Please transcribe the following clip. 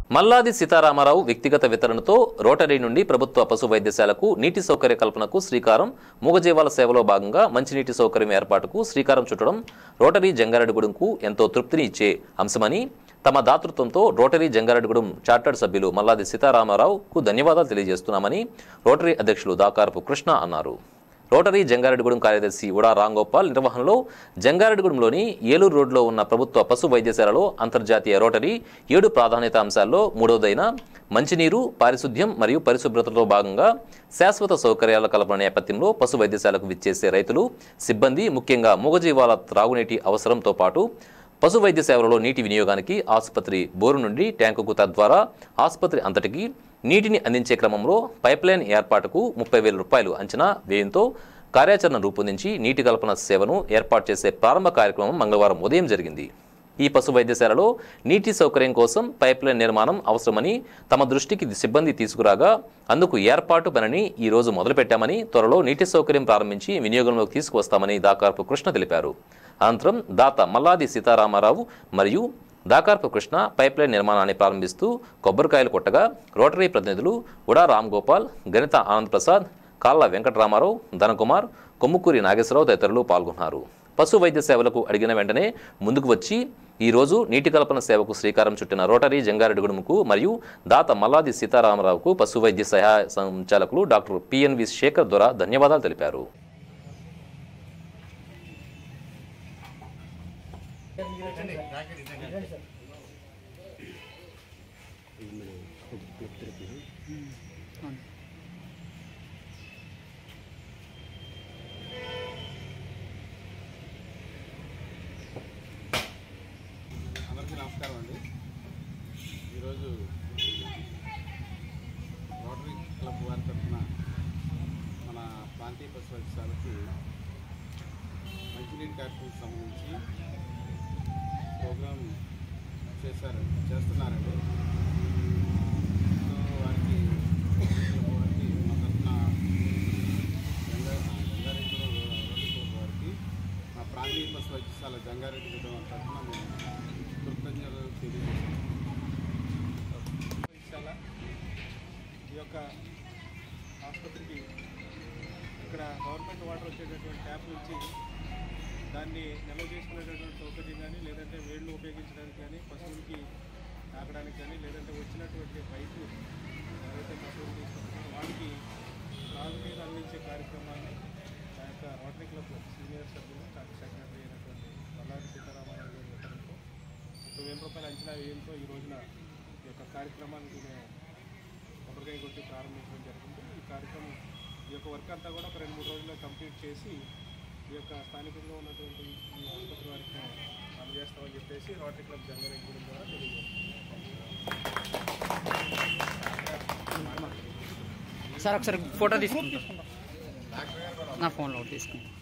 మల్లాది సీతారామారావు వ్యక్తిగత వితరణతో రోటరీ నుండి ప్రభుత్వ పశు వైద్యశాలకు నీటి సౌకర్య కల్పనకు శ్రీకారం మూగజీవాల సేవలో భాగంగా మంచినీటి సౌకర్యం ఏర్పాటుకు శ్రీకారం చుట్టడం రోటరీ జంగారెడ్డిగూడెంకు ఎంతో తృప్తిని ఇచ్చే అంశమని తమ దాతృత్వంతో రోటరీ జంగారెడ్డిగూడెం చార్టర్డ్ సభ్యులు మల్లాది సీతారామారావుకు ధన్యవాదాలు తెలియజేస్తున్నామని రోటరీ అధ్యక్షులు దాకారపు కృష్ణ అన్నారు రోటరీ జంగారెడ్డిగూడెం కార్యదర్శి ఉడా రాంగోపాల్ నిర్వహణలో జంగారెడ్డిగూడెంలోని ఏలూరు రోడ్లో ఉన్న ప్రభుత్వ పశు వైద్యశాలలో అంతర్జాతీయ రోటరీ ఏడు ప్రాధాన్యత అంశాల్లో మూడవదైన మంచినీరు పారిశుద్ధ్యం మరియు పరిశుభ్రతలో భాగంగా శాశ్వత సౌకర్యాల కల్పన నేపథ్యంలో పశు వైద్యశాలకు విచ్చేసే రైతులు సిబ్బంది ముఖ్యంగా మూగజీవాల త్రాగునీటి అవసరంతో పాటు పశు వైద్య సేవలలో నీటి వినియోగానికి ఆసుపత్రి బోరు నుండి ట్యాంకుకు తద్వారా ఆసుపత్రి అంతటికి నీటిని అందించే క్రమంలో పైప్లైన్ ఏర్పాటుకు ముప్పై వేల రూపాయలు అంచనా వ్యయంతో కార్యాచరణ రూపొందించి నీటి కల్పన సేవను ఏర్పాటు చేసే ప్రారంభ కార్యక్రమం మంగళవారం ఉదయం జరిగింది ఈ పశు వైద్యశాలలో నీటి సౌకర్యం కోసం పైప్లైన్ నిర్మాణం అవసరమని తమ దృష్టికి సిబ్బంది తీసుకురాగా అందుకు ఏర్పాటు పనిని ఈ రోజు మొదలుపెట్టామని త్వరలో నీటి సౌకర్యం ప్రారంభించి వినియోగంలోకి తీసుకువస్తామని దాకార్పు కృష్ణ తెలిపారు అనంతరం దాత మల్లాది సీతారామారావు మరియు దాకార్పు కృష్ణ పైప్లైన్ నిర్మాణాన్ని ప్రారంభిస్తూ కొబ్బరికాయలు కొట్టగా రోటరీ ప్రతినిధులు ఉడా రామ్ గోపాల్ గణిత ఆనంద్ ప్రసాద్ కాళ్ళ వెంకటరామారావు ధనకుమార్ కొమ్ముకూరి నాగేశ్వరరావు తదితరులు పాల్గొన్నారు పశు వైద్య సేవలకు అడిగిన వెంటనే ముందుకు వచ్చి ఈ రోజు నీటి కల్పన సేవకు శ్రీకారం చుట్టిన రోటరీ జంగారెడ్డిగూడెంకు మరియు దాత మల్లాది సీతారామరావుకు పశు వైద్య సహాయ సంచాలకులు డాక్టర్ పిఎన్వి శేఖర్ ద్వారా ధన్యవాదాలు తెలిపారు అందరికీ నమస్కారం అండి ఈరోజు రోటరీ క్లబ్ వారి తరఫున మన ప్రాంతీయ పశు వైద్యశాలకి మంచినీటి కార్యక్రమం సంబంధించి ప్రోగ్రాం చేశారు చేస్తున్నారండి సో వారికి వారికి మా తరఫున జంగా జంగారెడ్డి రోటరీ క్లబ్ వారికి మా ప్రాంతీయ పశు వైద్యశాల జంగారెడ్డి గుడ్డ తరఫున మేము కృతజ్ఞతలు తెలియజేస్తున్నాం వైద్యశాల ఈ యొక్క ఆసుపత్రికి ఇక్కడ గవర్నమెంట్ వాటర్ వచ్చేటటువంటి ట్యాప్ నుంచి దాన్ని నిల్వ చేసుకునేటటువంటి సౌకర్యం కానీ లేదంటే వేళ్ళు ఉపయోగించడానికి కానీ పశువులకి తాగడానికి కానీ లేదంటే వచ్చినటువంటి పైపు ఎవరైతే పశువులు తీసుకుంటున్నారో వాటికి త్రాగునీరు అందించే కార్యక్రమాన్ని ఆ యొక్క రోటరీ క్లబ్ సీనియర్ సభ్యులు డాక్టర్ సెక్రటరీ అయినటువంటి మల్లారి సీతారామరావు గారి ఉత్తర్వులతో ముప్పై వేల రూపాయల అంచనా వ్యయంతో ఈ రోజున ఈ యొక్క కార్యక్రమానికి మేము కొబ్బరికాయ కొట్టి ప్రారంభించడం జరిగింది ఈ కార్యక్రమం ఈ యొక్క వర్క్ అంతా కూడా ఒక రెండు మూడు రోజుల్లో కంప్లీట్ చేసి ఈ యొక్క స్థానికంగా ఉన్నటువంటి ఈ ఆసుపత్రి వారికి మేము అందజేస్తామని చెప్పేసి రోటరీ క్లబ్ జంగారెడ్డి ద్వారా తెలియజేస్తాం సార్ ఒకసారి ఫోటో తీసుకుంటా నా ఫోన్లో ఒకటి తీసుకుంటా